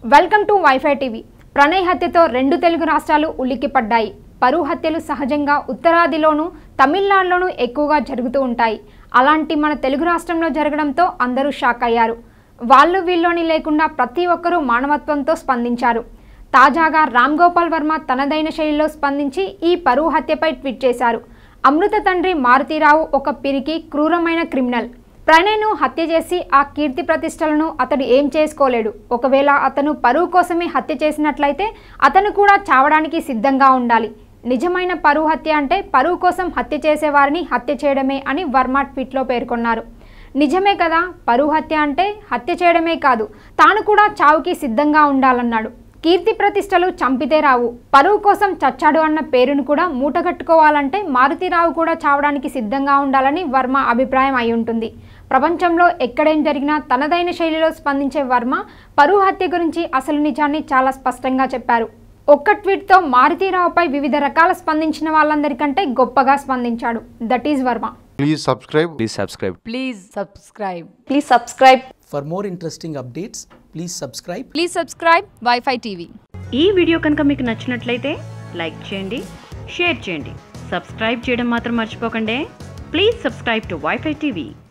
Welcome to wifi TV Pranay హత్యతో రెండు తెలుగు రాష్ట్రాలు ఉలిక్కిపడ్డాయి పరువు హత్యలు సహజంగా ఉత్తరాదిలోనూ తమిళనాడులోనూ ఎక్కువగా జరుగుతూ ఉంటాయి అలాంటి మన తెలుగు రాష్ట్రంలో జరగడంతో అందరూ షాక్ అయ్యారు వాళ్ళు వీళ్ళని లేకుండా ప్రతి ఒక్కరూ మానవత్వంతో స్పందించారు తాజాగా రామ్ గోపాల్ వర్మ తనదైన శైలిలో స్పందించి ఈ పరువు హత్యపై ట్వీట్ చేశారు అమృత తండ్రి మారుతీరావు ఒక పిరికి క్రూరమైన క్రిమినల్ ప్రణయ్ను హత్య చేసి ఆ కీర్తి ప్రతిష్టలను అతడు ఏం చేసుకోలేడు ఒకవేళ అతను పరువు కోసమే హత్య చేసినట్లయితే అతను కూడా చావడానికి సిద్ధంగా ఉండాలి నిజమైన పరువు హత్య అంటే పరువు కోసం హత్య చేసేవారిని హత్య చేయడమే అని వర్మ ట్వీట్లో పేర్కొన్నారు నిజమే కదా పరువు హత్య అంటే హత్య చేయడమే కాదు తాను కూడా చావుకి సిద్ధంగా ఉండాలన్నాడు కీర్తి ప్రతిష్టలు చంపితే రావు పరువు కోసం చచ్చాడు అన్న పేరును కూడా మూటగట్టుకోవాలంటే మారుతిరావు కూడా చావడానికి సిద్ధంగా ఉండాలని వర్మ అభిప్రాయం అయి ఉంటుంది ప్రపంచంలో ఎక్కడేం జరిగినా తనదైన శైలిలో స్పందించే వర్మ పరువు హత్య గురించి అసలు నిజాన్ని చాలా స్పష్టంగా చెప్పారు ఒక్క ట్వీట్తో మారుతీరావుపై వివిధ రకాల స్పందించిన వాళ్ళందరికంటే గొప్పగా స్పందించాడు that is Varma Please subscribe. Please subscribe. Please subscribe. Please subscribe. For more interesting updates, please subscribe Please subscribe Wi-Fi TV. ఈ వీడియో కనుక మీకు నచ్చినట్లయితే లైక్ చేయండి షేర్ చేయండి సబ్స్క్రైబ్ చేయడం మాత్రం మర్చిపోకండి please subscribe to wifi TV